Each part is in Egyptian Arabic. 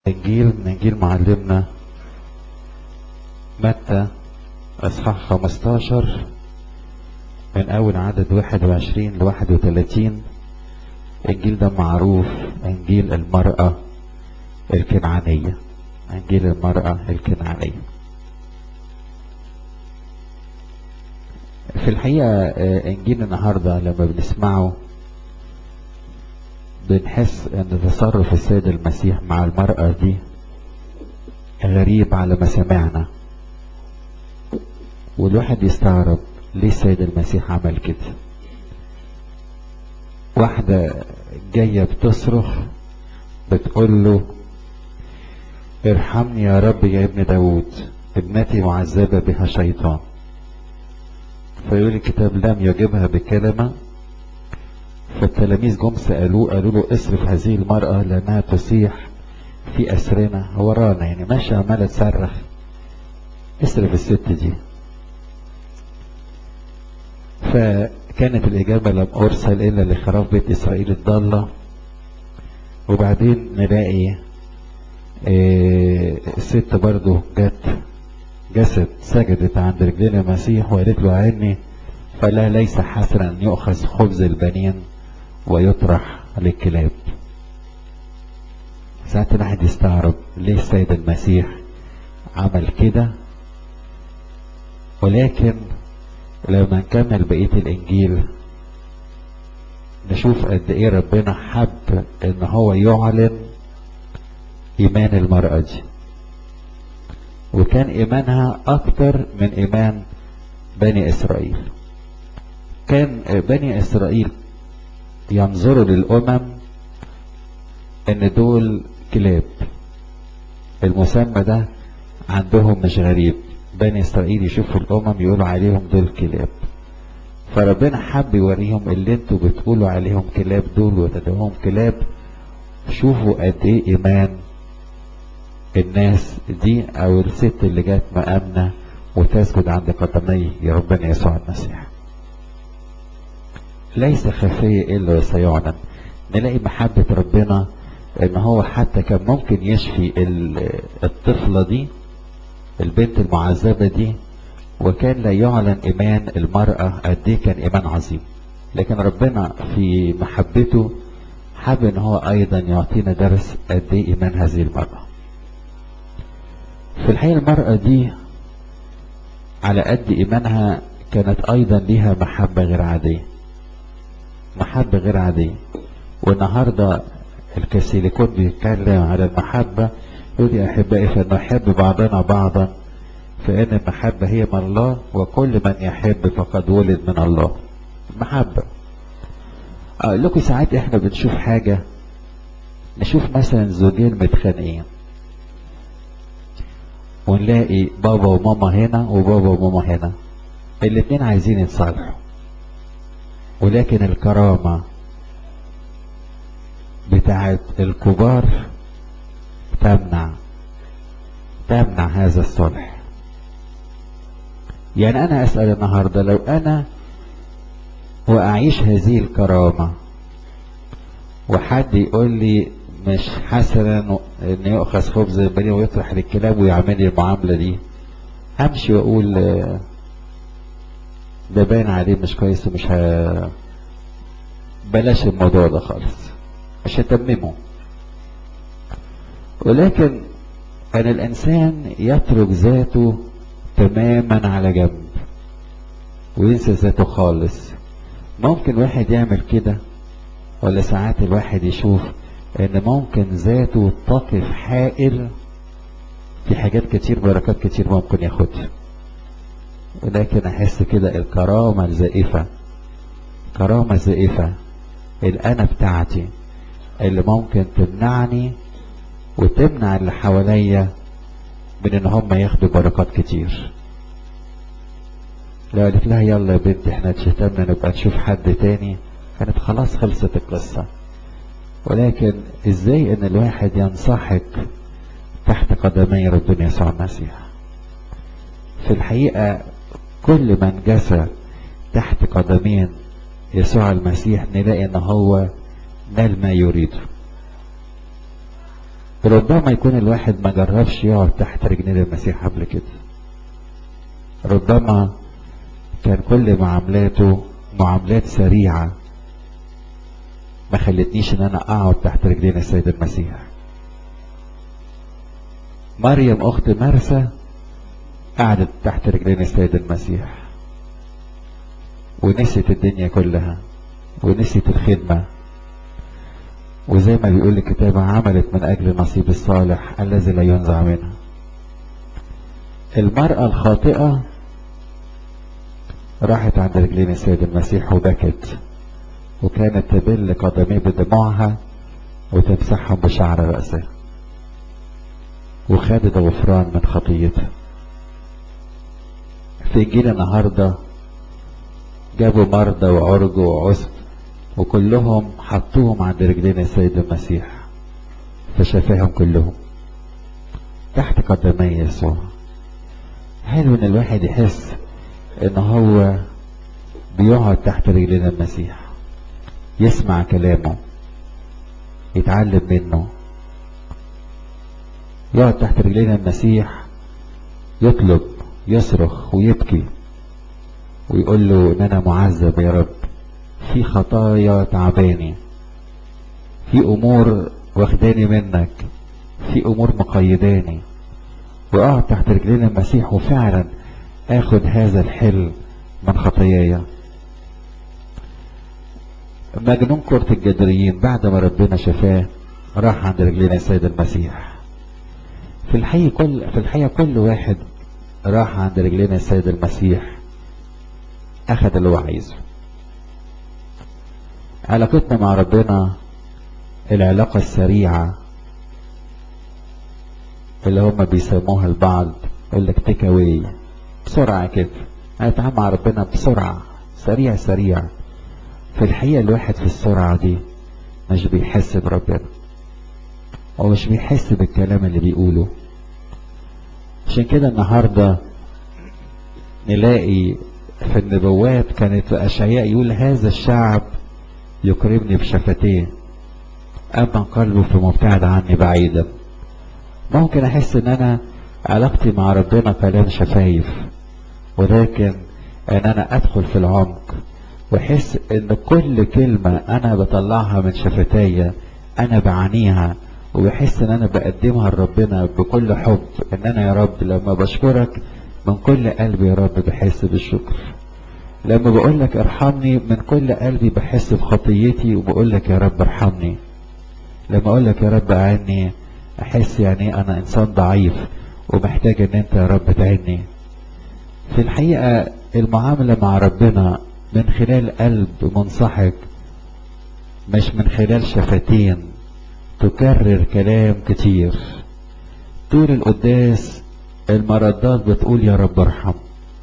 إنجيل من إنجيل معلمنا متى إصحاح 15 من أول عدد 21 ل 31 الإنجيل ده معروف إنجيل المرأة الكنعانية إنجيل المرأة الكنعانية في الحقيقة إنجيل النهاردة لما بنسمعه بنحس ان تصرف السيد المسيح مع المرأة دي غريب على مسامعنا والواحد يستغرب ليه السيد المسيح عمل كده واحدة جاية بتصرخ بتقول له ارحمني يا رب يا ابن داود ابنتي معذبة بها شيطان فيقول الكتاب لم يجبها بكلمة فالتلاميذ جم سألوه قالوا له اصرف هذه المرأة لأنها تصيح في أسرنا ورانا يعني ماشية عمالة تصرخ اصرف الست دي فكانت الإجابة لم أرسل إلا لخراف بيت إسرائيل الضالة وبعدين نلاقي إيه الست برضو جت جسد سجدت عند رجلين المسيح وقالت له عيني فلا ليس حسنا أن يؤخذ خبز البنين ويطرح للكلاب ساعات الواحد يستغرب ليه السيد المسيح عمل كده ولكن لما نكمل بقية الانجيل نشوف قد ايه ربنا حب ان هو يعلن ايمان المرأة دي وكان ايمانها اكتر من ايمان بني اسرائيل كان بني اسرائيل ينظروا للامم ان دول كلاب المسمى ده عندهم مش غريب بني اسرائيل يشوفوا الامم يقولوا عليهم دول كلاب فربنا حب يوريهم اللي انتوا بتقولوا عليهم كلاب دول وتدعوهم كلاب شوفوا قد ايه ايمان الناس دي او الست اللي جت مأمنة وتسجد عند قدمي يا ربنا يسوع المسيح ليس خفية إلا وسيعلن نلاقي محبة ربنا ان هو حتى كان ممكن يشفي الطفلة دي البنت المعذبة دي وكان لا يعلن ايمان المرأة قد ايه كان ايمان عظيم لكن ربنا في محبته حب ان هو ايضا يعطينا درس قد ايه ايمان هذه المرأة في الحقيقة المرأة دي على قد ايمانها كانت ايضا ليها محبة غير عادية محبة غير عادية والنهاردة الكاثوليكون بيتكلم على المحبة يقول يا أحبائي فنحب بعضنا بعضا فإن المحبة هي من الله وكل من يحب فقد ولد من الله المحبة أقول لكم ساعات إحنا بنشوف حاجة نشوف مثلا زوجين متخانقين ونلاقي بابا وماما هنا وبابا وماما هنا الاتنين عايزين يتصالحوا ولكن الكرامة بتاعت الكبار تمنع تمنع هذا الصلح يعني انا اسأل النهاردة لو انا واعيش هذه الكرامة وحد يقول لي مش حسنا ان يؤخذ خبز البني ويطرح للكلاب ويعمل لي المعاملة دي امشي واقول ده باين عليه مش كويس ومش ه... بلاش الموضوع ده خالص مش هتممه ولكن ان الانسان يترك ذاته تماما على جنب وينسى ذاته خالص ممكن واحد يعمل كده ولا ساعات الواحد يشوف ان ممكن ذاته تقف حائل في حاجات كتير بركات كتير ممكن ياخدها ولكن احس كده الكرامة الزائفة كرامة زائفة الأنا بتاعتي اللي ممكن تمنعني وتمنع اللي حواليا من ان هم ياخدوا بركات كتير لو قالت لها يلا يا بنت احنا اتشتمنا نبقى نشوف حد تاني كانت خلاص خلصت القصة ولكن ازاي ان الواحد ينصحك تحت قدمي ربنا يسوع المسيح في الحقيقة كل من جسى تحت قدمين يسوع المسيح نلاقي ان هو نال ما يريده ربما يكون الواحد ما جربش يقعد تحت رجلين المسيح قبل كده ربما كان كل معاملاته معاملات سريعة ما خلتنيش ان انا اقعد تحت رجلين السيد المسيح مريم اخت مرسى قعدت تحت رجلين السيد المسيح ونسيت الدنيا كلها ونسيت الخدمة وزي ما بيقول الكتاب عملت من اجل نصيب الصالح الذي لا ينزع منها المرأة الخاطئة راحت عند رجلين السيد المسيح وبكت وكانت تبل قدميه بدموعها وتمسحهم بشعر رأسها وخدت غفران من خطيتها في انجيل النهارده جابوا مرضى وعرج وعسب وكلهم حطوهم عند رجلين السيد المسيح فشفاهم كلهم تحت قدمي يسوع حلو ان الواحد يحس ان هو بيقعد تحت رجلين المسيح يسمع كلامه يتعلم منه يقعد تحت رجلين المسيح يطلب يصرخ ويبكي ويقول له ان انا معذب يا رب في خطايا تعباني في امور واخداني منك في امور مقيداني واقعد تحت رجلين المسيح وفعلا اخد هذا الحل من خطاياي مجنون كرة الجدريين بعد ما ربنا شفاه راح عند رجلين السيد المسيح في الحقيقة كل في الحقيقة كل واحد راح عند رجلين السيد المسيح اخذ اللي هو عايزه علاقتنا مع ربنا العلاقة السريعة اللي هم بيسموها البعض يقول لك تيك اواي بسرعة كده هنتعامل مع ربنا بسرعة سريع سريع في الحقيقة الواحد في السرعة دي مش بيحس بربنا هو مش بيحس بالكلام اللي بيقوله عشان كده النهاردة نلاقي في النبوات كانت في أشعياء يقول هذا الشعب يكرمني بشفتيه أما قلبه فمبتعد عني بعيدا ممكن أحس إن أنا علاقتي مع ربنا كلام شفايف ولكن إن أنا أدخل في العمق وأحس إن كل كلمة أنا بطلعها من شفتايا أنا بعانيها وبحس إن أنا بقدمها لربنا بكل حب إن أنا يا رب لما بشكرك من كل قلبي يا رب بحس بالشكر لما بقول لك ارحمني من كل قلبي بحس بخطيتي وبقول لك يا رب ارحمني لما اقول لك يا رب اعني احس يعني انا انسان ضعيف ومحتاج ان انت يا رب تعني في الحقيقة المعاملة مع ربنا من خلال قلب منصحك مش من خلال شفتين تكرر كلام كتير طول القداس المردات بتقول يا رب ارحم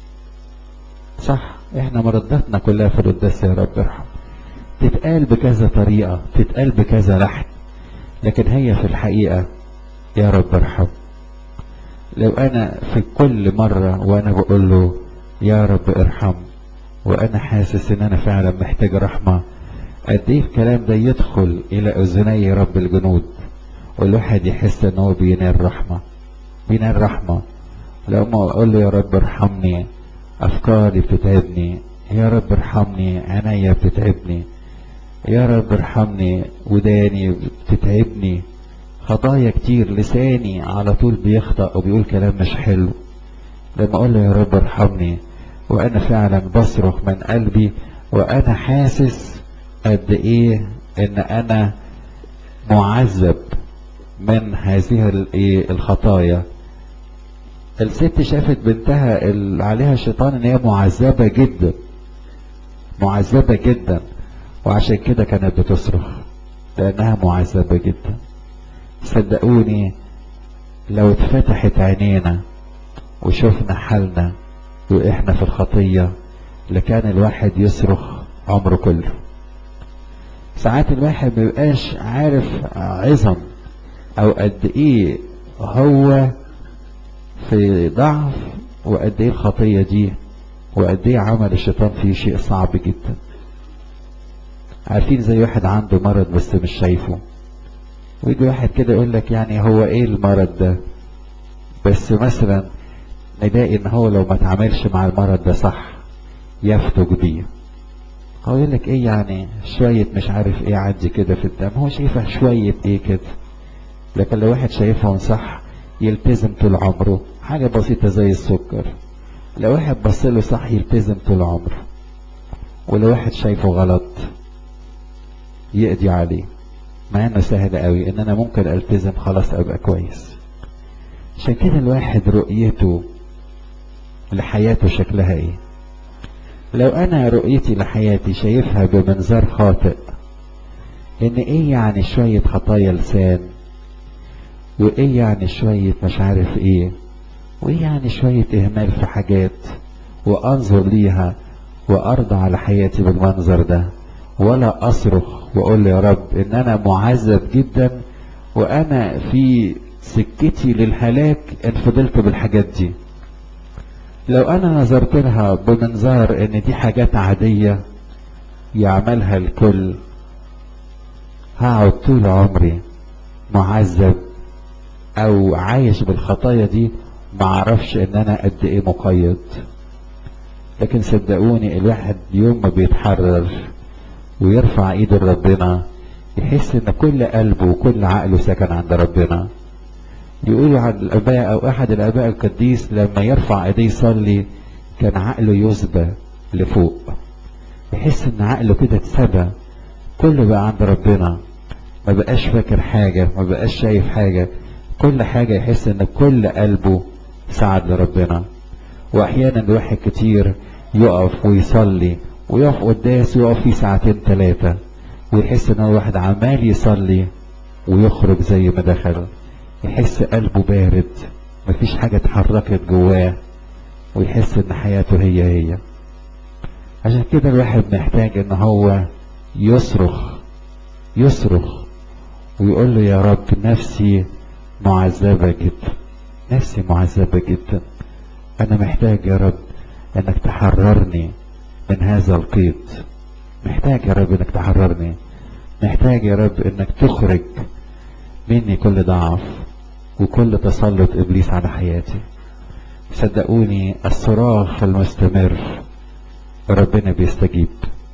صح احنا مرداتنا كلها في القداس يا رب ارحم تتقال بكذا طريقة تتقال بكذا لحن لكن هي في الحقيقة يا رب ارحم لو انا في كل مرة وانا بقول له يا رب ارحم وانا حاسس ان انا فعلا محتاج رحمة قد ايه الكلام ده يدخل الى اذني رب الجنود والواحد يحس ان هو بينال رحمة بينال رحمة لما اقول له يا رب ارحمني افكاري بتتعبني يا رب ارحمني عينيا بتتعبني يا رب ارحمني وداني بتتعبني خطايا كتير لساني على طول بيخطأ وبيقول كلام مش حلو لما اقول له يا رب ارحمني وانا فعلا بصرخ من قلبي وانا حاسس قد ايه ان انا معذب من هذه الايه الخطايا الست شافت بنتها اللي عليها شيطان ان هي معذبة جدا معذبة جدا وعشان كده كانت بتصرخ لانها معذبة جدا صدقوني لو اتفتحت عينينا وشفنا حالنا واحنا في الخطية لكان الواحد يصرخ عمره كله ساعات الواحد ميبقاش عارف عظم او قد ايه هو في ضعف وقد ايه الخطية دي وقد ايه عمل الشيطان فيه شيء صعب جدا عارفين زي واحد عنده مرض بس مش شايفه ويجي واحد كده يقول لك يعني هو ايه المرض ده بس مثلا نلاقي ان هو لو ما تعاملش مع المرض ده صح يفتك بيه هو يقول لك ايه يعني شوية مش عارف ايه عدي كده في الدم هو شايفها شوية ايه كده لكن لو واحد شايفهم صح يلتزم طول عمره حاجة بسيطة زي السكر لو واحد بصله صح يلتزم طول عمره ولو واحد شايفه غلط يقضي عليه مع انه سهل قوي ان انا ممكن التزم خلاص ابقى كويس عشان كده الواحد رؤيته لحياته شكلها ايه لو انا رؤيتي لحياتي شايفها بمنظار خاطئ ان ايه يعني شوية خطايا لسان وايه يعني شوية مش عارف ايه وايه يعني شوية اهمال في حاجات وانظر ليها وارضى على حياتي بالمنظر ده ولا اصرخ واقول يا رب ان انا معذب جدا وانا في سكتي للهلاك ان فضلت بالحاجات دي لو انا نظرت لها بمنظار ان دي حاجات عادية يعملها الكل هقعد طول عمري معذب او عايش بالخطايا دي معرفش ان انا قد ايه مقيد لكن صدقوني الواحد يوم ما بيتحرر ويرفع ايده لربنا يحس ان كل قلبه وكل عقله سكن عند ربنا يقولوا عن الاباء او احد الاباء القديس لما يرفع ايديه يصلي كان عقله يسبى لفوق يحس ان عقله كده اتسبى كله بقى عند ربنا ما بقاش فاكر حاجة ما بقاش شايف حاجة كل حاجة يحس ان كل قلبه سعد لربنا واحيانا الواحد كتير يقف ويصلي ويقف قداس ويقف فيه ساعتين ثلاثة ويحس ان الواحد عمال يصلي ويخرج زي ما دخل يحس قلبه بارد مفيش حاجة اتحركت جواه ويحس ان حياته هي هي عشان كده الواحد محتاج ان هو يصرخ يصرخ ويقول له يا رب نفسي معذبة جدا نفسي معذبة جدا انا محتاج يا رب انك تحررني من هذا القيد محتاج يا رب انك تحررني محتاج يا رب انك تخرج مني كل ضعف وكل تسلط ابليس على حياتي صدقوني الصراخ المستمر ربنا بيستجيب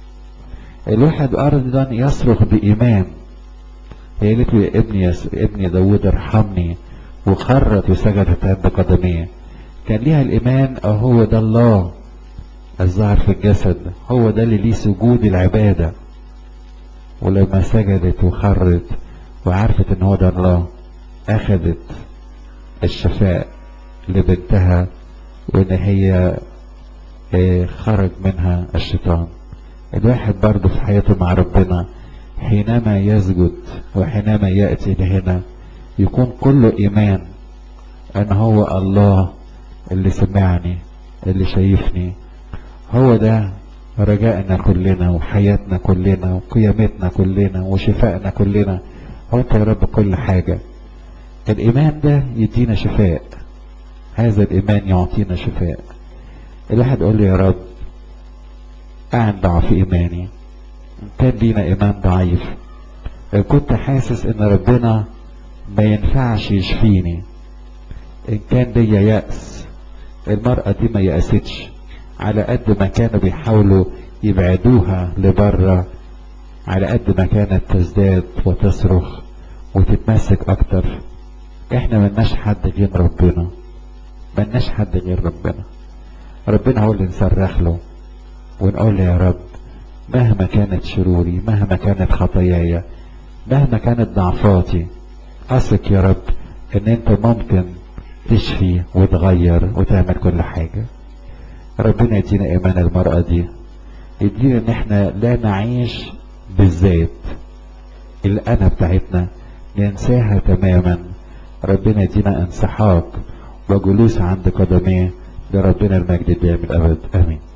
الواحد ارضا يصرخ بايمان هي قالت له يا ابني يا ابني داود ارحمني وخرت وسجدت عند قدميه كان ليها الايمان اهو ده الله الظاهر في الجسد هو ده اللي ليه سجود العبادة ولما سجدت وخرت وعرفت ان هو ده الله اخذت الشفاء لبنتها وان هي اه خرج منها الشيطان الواحد برضه في حياته مع ربنا حينما يسجد وحينما يأتي لهنا يكون كله ايمان ان هو الله اللي سمعني اللي شايفني هو ده رجائنا كلنا وحياتنا كلنا وقيامتنا كلنا وشفائنا كلنا هو انت يا رب كل حاجة الايمان ده يدينا شفاء هذا الايمان يعطينا شفاء الواحد يقول له يا رب اعن ضعف ايماني ان كان لينا ايمان ضعيف ان كنت حاسس ان ربنا ما ينفعش يشفيني ان كان ليا يأس المرأة دي ما يأستش على قد ما كانوا بيحاولوا يبعدوها لبره على قد ما كانت تزداد وتصرخ وتتمسك اكتر احنا ملناش حد غير ربنا ملناش حد غير ربنا ربنا هو اللي نصرخ له ونقول له يا رب مهما كانت شروري مهما كانت خطاياي مهما كانت ضعفاتي اثق يا رب ان انت ممكن تشفي وتغير وتعمل كل حاجه ربنا يدينا ايمان المرأة دي يدينا ان احنا لا نعيش بالذات الانا بتاعتنا ننساها تماما ربنا يدينا انسحاق وجلوس عند قدميه لربنا المجد الدائم الابد امين